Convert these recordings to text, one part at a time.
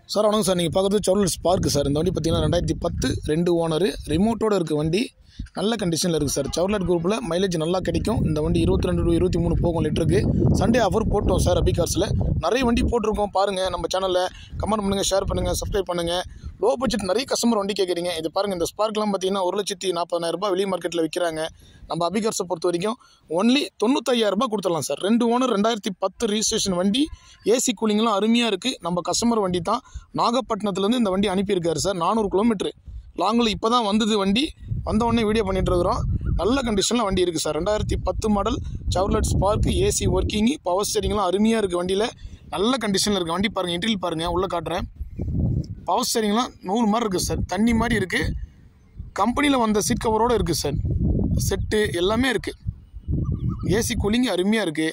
sir வணக்கம் sir நீங்கள் பார்க்குறது சவுலர் ஸ்பார்க் சார் இந்த வண்டி பார்த்தீங்கன்னா ரெண்டாயிரத்தி பத்து ரெண்டு ஓனர் ரிமோட்டோட இருக்க வண்டி நல்ல கண்டிஷனில் இருக்குது சார் சவுலர் குரூப்பில் மைலேஜ் நல்லா கிடைக்கும் இந்த வண்டி இருபத்தி ரெண்டு டு இருபத்தி மூணு போகும் லிட்டருக்கு சண்டே ஆஃபர் போட்டோம் சார் அபி கார்ஸில் நிறைய வண்டி போட்டிருக்கோம் பாருங்கள் நம்ம சேனலில் கமெண்ட் பண்ணுங்கள் ஷேர் பண்ணுங்கள் சப்ஸ்கிரைப் பண்ணுங்கள் லோ பட்ஜெட் நிறைய கஸ்டமர் வண்டி கேட்குறீங்க இது பாருங்கள் இந்த ஸ்பார்க்லாம் பார்த்தீங்கன்னா ஒரு லட்சத்தி நாற்பதாயிரம் ரூபாய் வெளி மார்க்கெட்டில் விற்கிறாங்க நம்ம அபிகார்ஸை பொறுத்த வரைக்கும் ஒன்லி தொண்ணூத்தையாயிரம் ரூபாய் கொடுத்துடலாம் சார் ரெண்டு ஓனர் ரெண்டாயிரத்தி பத்து ரிஜிஸ்ட்ரேஷன் வண்டி ஏசி கூலிங்லாம் அருமையாக இருக்குது நம்ம கஸ்டமர் வண்டி தான் நாகப்பட்டினத்துலேருந்து இந்த வண்டி அனுப்பியிருக்காரு சார் நானூறு கிலோமீட்ரு லாங்கில் இப்போ தான் வந்தது வண்டி வந்த உடனே வீடியோ பண்ணிட்டு இருக்கிறோம் நல்ல கண்டிஷனில் வண்டி இருக்குது சார் ரெண்டாயிரத்தி பத்து model Chevrolet Spark AC working power ஸ்டேரிங்லாம் அருமையாக இருக்குது வண்டியில் நல்ல கண்டிஷனில் இருக்குது வண்டி பாருங்கள் இன்டீரியல் பாருங்கள் உள்ளே காட்டுறேன் பவர் ஸ்டேரிங்லாம் நூறு மாதிரி இருக்குது சார் தண்ணி மாதிரி இருக்குது கம்பெனியில் வந்த சீட் கவரோடு இருக்குது சார் செட்டு எல்லாமே இருக்குது ஏசி கூலிங் அருமையாக இருக்குது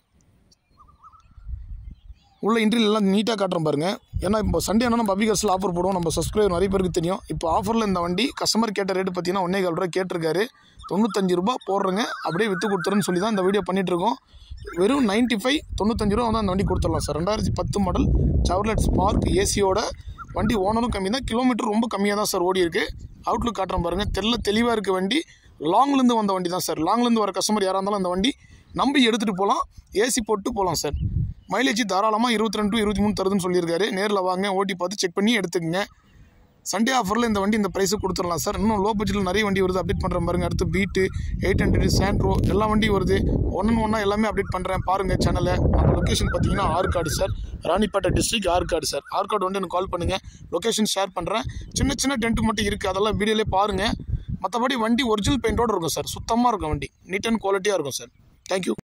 உள்ள இன்டர்வியூ எல்லாம் நீட்டாக காட்டுறோம் பாருங்க ஏன்னா இப்போ சண்டே ஆனால் நம்ம அபிகாஸில் ஆஃபர் போடுவோம் நம்ம சப்ஸ்கிரைபர் நிறைய பேருக்கு தெரியும் இப்போ ஆஃபரில் இந்த வண்டி கஸ்டமர் கேட்ட ரேட்டு பார்த்தீங்கன்னா ஒன்றே கால் ரூபா கேட்டிருக்காரு தொண்ணூத்தஞ்சு ரூபா போடுறேங்க அப்படியே விற்று கொடுத்துருன்னு சொல்லி தான் இந்த வீடியோ பண்ணிகிட்ருக்கோம் வெறும் நைன்ட்டி ஃபைவ் தொண்ணூத்தஞ்சு ரூபா வந்து அந்த வண்டி கொடுத்துடலாம் சார் ரெண்டாயிரத்தி பத்து மாடல் சவர்லெட் ஸ்பார்க் ஏசியோட வண்டி ஓனரும் கம்மி தான் கிலோமீட்டர் ரொம்ப கம்மியாக தான் சார் ஓடி இருக்குது அவுட்லுக் காட்டுறோம் பாருங்கள் தெல்ல தெளிவாக இருக்க வண்டி லாங்லேருந்து வந்த வண்டி தான் சார் லாங்லேருந்து வர கஸ்டமர் யாராக இருந்தாலும் அந்த வண்டி நம்பி எடுத்துகிட்டு போகலாம் ஏசி போட்டு போகலாம் சார் மைலேஜ் தாராளமாக இருபத்தி ரெண்டு இருபத்தி மூணு தருதுன்னு சொல்லியிருக்காரு நேரில் வாங்க ஓட்டி பார்த்து செக் பண்ணி எடுத்துக்கங்க சண்டே ஆஃபரில் இந்த வண்டி இந்த ப்ரைஸுக்கு கொடுத்துடலாம் சார் இன்னும் லோ பட்ஜெட்டில் நிறைய வண்டி வருது அப்டேட் பண்ணுறேன் பாருங்க அடுத்து பீட்டு எயிட் ஹண்ட்ரட் சாண்ட்ரோ எல்லா வண்டியும் வருது ஒன்று ஒன்றா எல்லாமே அப்டேட் பண்ணுறேன் பாருங்கள் சேனலை நம்ம லொக்கேஷன் பார்த்தீங்கன்னா Arcot sir Ranipet district Arcot sir Arcot வந்து எனக்கு கால் பண்ணுங்கள் லொக்கேஷன் ஷேர் பண்ணுறேன் சின்ன சின்ன டென்ட் மட்டும் இருக்குது அதெல்லாம் வீடியோலே பாருங்கள் மற்றபடி வண்டி ஒரிஜினல் பெயிண்டோடு இருக்கும் சார் சுத்தமாக இருக்கும் வண்டி நீட் அண்ட் குவாலிட்டியாக இருக்கும் சார் தேங்க்யூ